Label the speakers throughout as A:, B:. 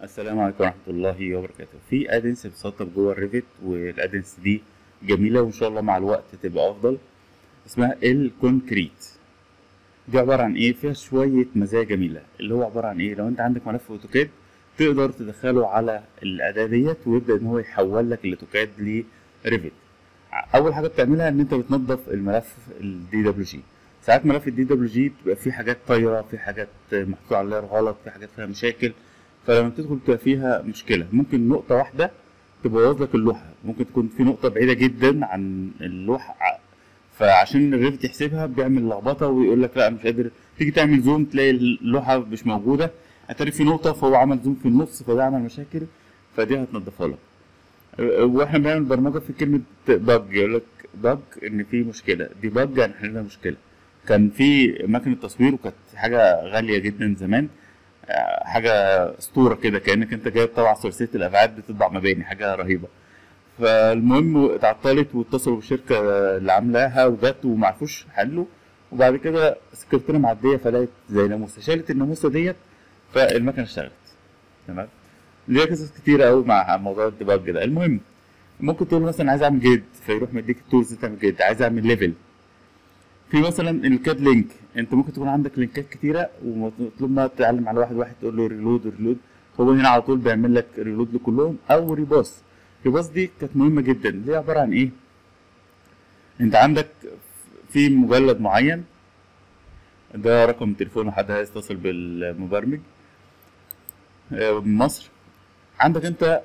A: السلام عليكم ورحمة الله وبركاته في ادنس بتسطب جوه الريفت والادنس دي جميلة وان شاء الله مع الوقت تبقى افضل اسمها الكونكريت دي عبارة عن ايه فيها شوية مزايا جميلة اللي هو عبارة عن ايه لو انت عندك ملف اوتوكاد تقدر تدخله على الاداة ديت ويبدأ ان هو يحول لك الاوتوكاد لريفت اول حاجة بتعملها ان انت بتنظف الملف الدي دبليو جي ساعات ملف الدي دبليو جي بتبقى فيه حاجات طايرة في حاجات محطوط عليها غلط في حاجات فيها مشاكل فلما تدخل تبقى فيها مشكلة ممكن نقطة واحدة تبوظ لك اللوحة ممكن تكون في نقطة بعيدة جدا عن اللوحة فعشان الريفت يحسبها بيعمل لخبطة ويقول لك لا أنا مش قادر تيجي تعمل زوم تلاقي اللوحة مش موجودة اتاري في نقطة فهو عمل زوم في النص فده عمل مشاكل فدي هتنضفها لك واحنا بنعمل برمجة في كلمة باج يقول لك باج ان في مشكلة دي باج يعني حلنا مشكلة كان في ماكينة تصوير وكانت حاجة غالية جدا زمان حاجه اسطوره كده كانك انت جايب طبعا ثلاثيه الابعاد بتطبع مباني حاجه رهيبه فالمهم اتعطلت واتصلوا بالشركه اللي عاملاها وجت وما عرفوش حلوا وبعد كده سكرتيره معديه فلقت زي ناموسه شالت الناموسه ديت فالمكنه اشتغلت تمام ليها قصص كتيره قوي مع موضوع الديباج ده المهم ممكن تقول مثلا عايز اعمل جريد فيروح مديك التولز تعمل جريد عايز اعمل ليفل في مثلا الكاد لينك انت ممكن تكون عندك لينكات كتيره ومطلوب ما تتعلم على واحد واحد تقول له ريلود ريلود هو هنا على طول بيعمل لك ريلود لكلهم او ريباص ريباص دي كانت مهمه جدا اللي هي عباره عن ايه انت عندك في مجلد معين ده رقم تليفون حد عايز يتصل بالمبرمج من مصر عندك انت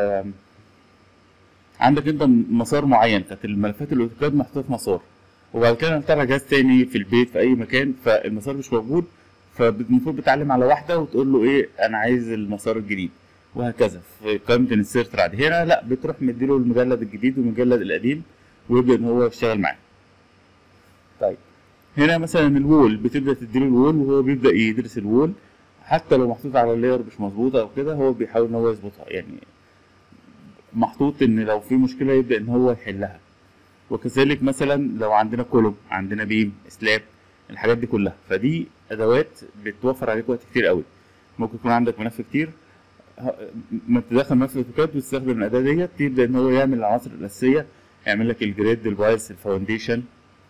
A: عندك انت مسار معين كانت الملفات الاوتوكاد محطوطه في مسار وبعد كده نطلع جهاز تاني في البيت في اي مكان فالمسار مش موجود فالمفروض بتعلم على واحده وتقول له ايه انا عايز المسار الجديد وهكذا في قائمه الانسيرت عادي هنا لا بتروح مديله المجلد الجديد والمجلد القديم ويبدا ان هو يشتغل معاه طيب هنا مثلا الوول بتبدا تديله الوول وهو بيبدا يدرس الوول حتى لو محطوط على لاير مش مظبوطه او كده هو بيحاول ان هو يظبطها يعني محطوط ان لو في مشكله يبدا ان هو يحلها وكذلك مثلا لو عندنا كولوم عندنا بيم سلاب الحاجات دي كلها فدي ادوات بتوفر عليك وقت كتير قوي ممكن يكون عندك ملف كتير ما تدخل ملف اوتوكاد وتستخدم الاداه ديت تبدا ان هو يعمل العناصر الاساسيه يعمل لك الجريد البايس الفاونديشن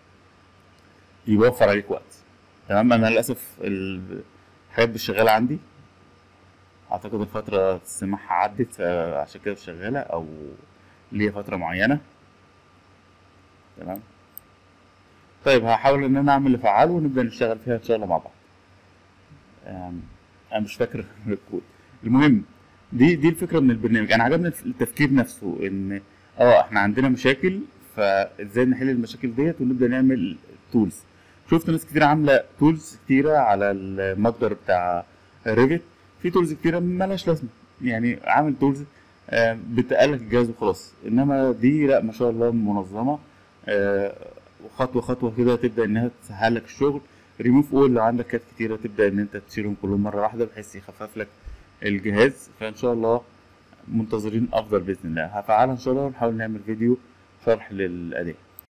A: يوفر عليك وقت تمام انا للاسف الحاجات مش شغاله عندي اعتقد الفتره السماحه عدت عشان كده مش شغاله او ليا فتره معينه تمام طيب هحاول ان انا اعمل افعال ونبدا نشتغل فيها ان شاء الله مع بعض انا مش فاكر الكود المهم دي دي الفكره من البرنامج انا عجبني التفكير نفسه ان اه احنا عندنا مشاكل فازاي نحل المشاكل ديت ونبدا نعمل تولز شفت ناس كتير عامله تولز كتيره على المتجر بتاع ريفت في تولز كتيره مالهاش لازمه يعني عامل تولز بتقلك الجهاز وخلاص انما دي لا ما شاء الله منظمه وخطوه خطوه كده تبدا انها تسهل لك الشغل ريموف اول لو عندك كات كتيره تبدا ان انت تشيلهم كلهم مره واحده بحيث يخفف لك الجهاز فان شاء الله منتظرين افضل باذن الله هفعلها ان شاء الله ونحاول نعمل فيديو شرح للاداء